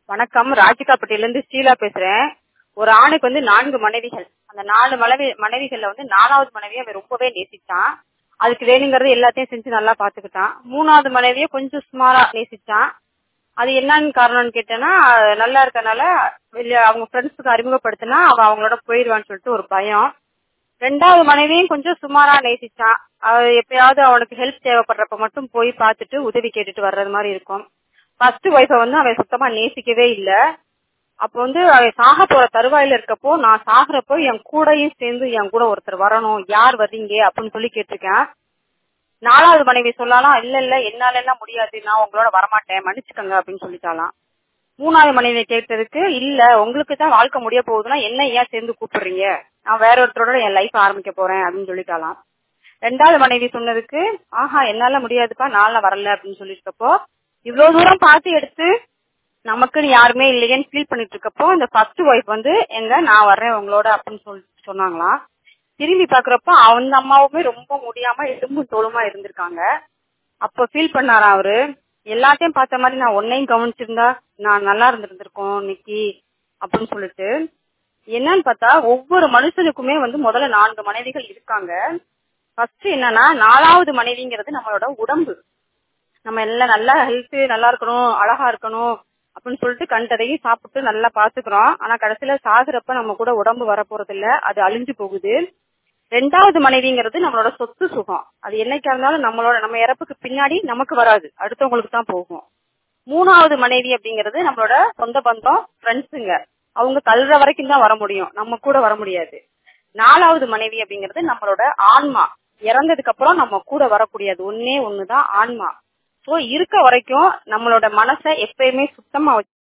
வணக்கம் ராஜிகாப்பட்டியில இருந்து ஸ்ரீலா பேசுறேன் ஒரு ஆணுக்கு வந்து நான்கு மனைவிகள் அந்த நாலு மனைவி மனைவிகள்ல வந்து நாலாவது மனைவியை அவன் ரொம்பவே நேசிச்சான் அதுக்கு வேணுங்கிறது எல்லாத்தையும் செஞ்சு நல்லா பாத்துக்கிட்டான் மூணாவது மனைவியை கொஞ்சம் சுமாரா நேசிச்சான் அது என்னன்னு காரணம்னு கேட்டேன்னா நல்லா இருக்கனால வெளிய அவங்க ஃப்ரெண்ட்ஸுக்கு அறிமுகப்படுத்தினா அவ அவங்களோட போயிடுவான்னு சொல்லிட்டு ஒரு பயம் ரெண்டாவது மனைவியும் கொஞ்சம் சுமாரா நேசிச்சான் அவ எப்பயாவது அவனுக்கு ஹெல்ப் தேவைப்படுறப்ப மட்டும் போய் பார்த்துட்டு உதவி கேட்டுட்டு வர்றது மாதிரி இருக்கும் ஃபர்ஸ்ட் ஒய்ஃப வந்து அவன் சுத்தமா நேசிக்கவே இல்ல அப்ப வந்து அவன் சாக போற தருவாயில இருக்கப்போ நான் சாகுறப்போ என் கூடயும் சேர்ந்து என் கூட ஒருத்தர் வரணும் யார் வர்றீங்க அப்படின்னு சொல்லி கேட்டிருக்கேன் நாலாவது மனைவி சொல்லலாம் இல்ல இல்ல என்னால எல்லாம் முடியாது நான் உங்களோட வரமாட்டேன் மன்னிச்சுக்கோங்க அப்படின்னு சொல்லிட்டாலாம் மூணாவது மனைவி கேட்டதுக்கு இல்ல உங்களுக்கு தான் வாழ்க்கை முடிய போகுதுன்னா என்ன ஏன் சேர்ந்து கூப்பிடுறீங்க நான் வேற ஒருத்தரோட என் லைஃப் ஆரம்பிக்க போறேன் அப்படின்னு சொல்லிட்டாலாம் ரெண்டாவது மனைவி சொன்னதுக்கு ஆஹா என்னால முடியாதுப்பா நாள வரல அப்படின்னு சொல்லிருக்கப்போ இவ்வளவு தூரம் பார்த்து எடுத்து நமக்குன்னு யாருமே இல்லையேன்னு ஃபீல் பண்ணிட்டு இருக்கப்போ இந்த ஃபர்ஸ்ட் ஒய்ஃப் வந்து எங்க நான் வர்றேன் உங்களோட அப்படின்னு சொல்லி சொன்னாங்களாம் திரும்பி பாக்குறப்போ அந்த அம்மாவுமே ரொம்ப முடியாம எலும்பு தோலுமா இருந்திருக்காங்க அப்ப ஃபீல் பண்ணாராம் அவரு எல்லாத்தையும் பார்த்த மாதிரி நான் உன்னையும் கவனிச்சிருந்தா நான் நல்லா இருந்திருந்திருக்கோம் நிக்கி அப்படின்னு சொல்லிட்டு என்னன்னு பார்த்தா ஒவ்வொரு மனுஷனுக்குமே வந்து முதல்ல நான்கு மனைவிகள் இருக்காங்க ஃபர்ஸ்ட் என்னன்னா நாலாவது மனைவிங்கிறது நம்மளோட உடம்பு நம்ம எல்லாம் நல்லா ஹெல்த் நல்லா இருக்கணும் அழகா இருக்கணும் அப்படின்னு சொல்லிட்டு கண்டதையும் சாப்பிட்டு நல்லா பாத்துக்கிறோம் ஆனா கடைசியில சாகுறப்ப நம்ம கூட உடம்பு வர போறது இல்ல அது அழிஞ்சு போகுது ரெண்டாவது மனைவிங்கிறது நம்மளோட சொத்து சுகம் அது என்னைக்கா இருந்தாலும் நம்மளோட நம்ம இறப்புக்கு பின்னாடி நமக்கு வராது அடுத்தவங்களுக்கு தான் போகும் மூணாவது மனைவி அப்படிங்கிறது நம்மளோட சொந்த பந்தம் ஃப்ரெண்ட்ஸுங்க அவங்க கல்ற வரைக்கும் தான் வர முடியும் நம்ம கூட வர முடியாது நாலாவது மனைவி அப்படிங்கிறது நம்மளோட ஆன்மா இறந்ததுக்கு அப்புறம் நம்ம கூட வரக்கூடியது ஒன்னே ஒண்ணுதான் ஆன்மா சோ இருக்க வரைக்கும் நம்மளோட மனசை எப்பயுமே சுத்தமா